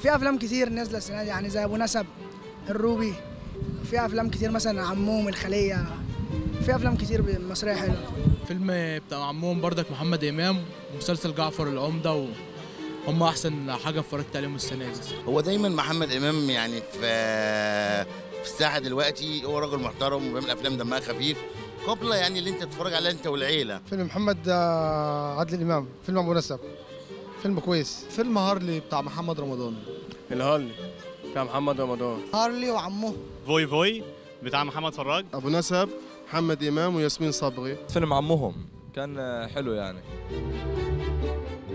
في افلام كتير نازله السنه دي يعني زي ابو نسب الروبي في افلام كتير مثلا عموم الخليه في افلام كتير مصريه حلوه فيلم بتاع عمهم بردك محمد امام ومسلسل جعفر العمده وهم احسن حاجه اتفرجت عليهم السنه دي هو دايما محمد امام يعني في في الساحه دلوقتي هو راجل محترم وبيعمل افلام دمها خفيف قبل يعني اللي انت تتفرج عليها انت والعيله فيلم محمد آه، عادل امام فيلم ابو نسب فيلم كويس فيلم هارلي بتاع محمد رمضان الهارلي بتاع محمد رمضان هارلي وعمه فوي فوي بتاع محمد فراج ابو نسب محمد امام وياسمين صبري فيلم عمهم كان حلو يعني